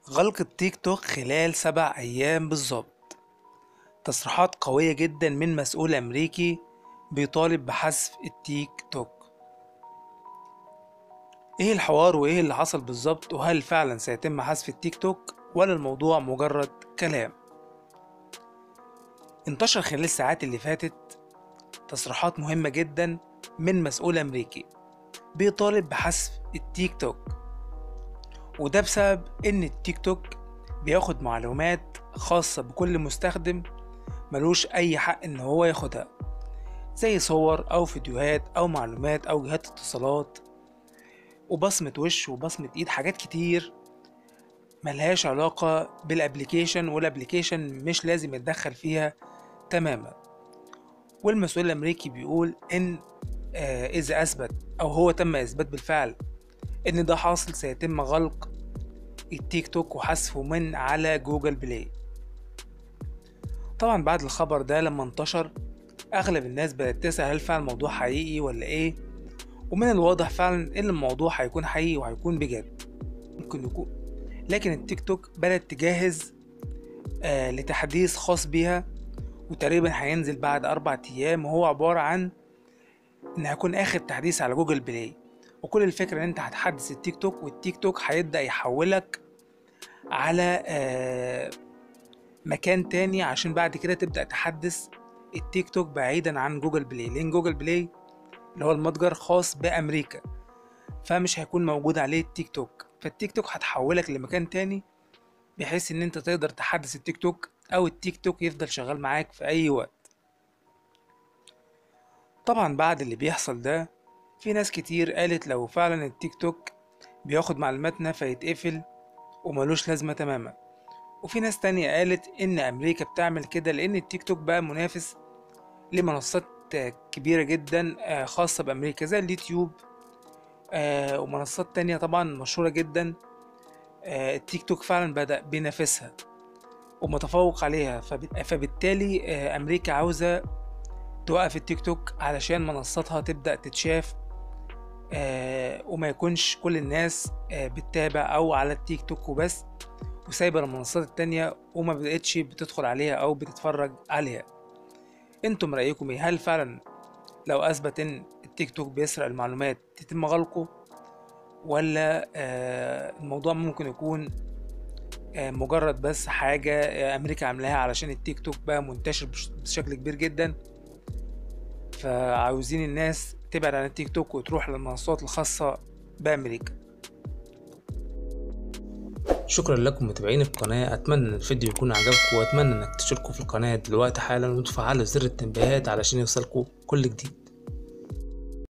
غلق التيك توك خلال سبع أيام بالظبط تصريحات قوية جدا من مسؤول أمريكي بيطالب بحذف التيك توك ايه الحوار وايه اللي حصل بالظبط وهل فعلا سيتم حذف التيك توك ولا الموضوع مجرد كلام انتشر خلال الساعات اللي فاتت تصريحات مهمة جدا من مسؤول أمريكي بيطالب بحذف التيك توك وده بسبب ان التيك توك بياخد معلومات خاصة بكل مستخدم ملوش اي حق ان هو ياخدها زي صور او فيديوهات او معلومات او جهات اتصالات وبصمة وش وبصمة ايد حاجات كتير ملهاش علاقة بالابليكيشن والابليكيشن مش لازم يتدخل فيها تماما والمسؤول الامريكي بيقول ان آه اذا اثبت او هو تم اثبات بالفعل ان ده حاصل سيتم غلق التيك توك وحذفه من على جوجل بلاي طبعا بعد الخبر ده لما انتشر اغلب الناس بدأت تسأل هل فعلا الموضوع حقيقي ولا ايه ومن الواضح فعلا ان الموضوع هيكون حقيقي وهيكون بجد ممكن يكون لكن التيك توك بدأت تجهز آه لتحديث خاص بيها وتقريبا هينزل بعد أربع أيام وهو عبارة عن إن هيكون آخر تحديث على جوجل بلاي وكل الفكرة إن أنت هتحدث التيك توك والتيك توك هيبدأ يحولك على آه مكان تاني عشان بعد كده تبدأ تحدث التيك توك بعيدا عن جوجل بلاي لأن جوجل بلاي اللي هو المتجر خاص بأمريكا فمش هيكون موجود عليه التيك توك فالتيك توك هتحولك لمكان تاني بحيث ان انت تقدر تحدث التيك توك او التيك توك يفضل شغال معاك في اي وقت طبعا بعد اللي بيحصل ده في ناس كتير قالت لو فعلا التيك توك بياخد معلوماتنا فيتقفل وملوش لازمة تماما وفي ناس تانية قالت ان امريكا بتعمل كده لان التيك توك بقى منافس لمنصات كبيرة جدا خاصة بامريكا زي اليوتيوب ومنصات تانية طبعا مشهورة جدا التيك توك فعلا بدأ بينافسها ومتفوق عليها فبالتالي أمريكا عاوزة توقف التيك توك علشان منصاتها تبدأ تتشاف وما يكونش كل الناس بتتابع أو على التيك توك وبس وسايبة المنصات التانية وما بقتش بتدخل عليها أو بتتفرج عليها انتم رأيكم ايه هل فعلا لو أثبت إن التيك توك بيسرق المعلومات تتم غلقه ولا الموضوع ممكن يكون مجرد بس حاجة أمريكا عاملاها علشان التيك توك بقى منتشر بشكل كبير جدا فعاوزين الناس تبعد عن التيك توك وتروح للمنصات الخاصة بأمريكا شكرا لكم متابعين القناة أتمنى إن الفيديو يكون عجبكم وأتمنى إنك تشتركوا في القناة دلوقتي حالا وتفعلوا زر التنبيهات علشان يوصلكوا كل جديد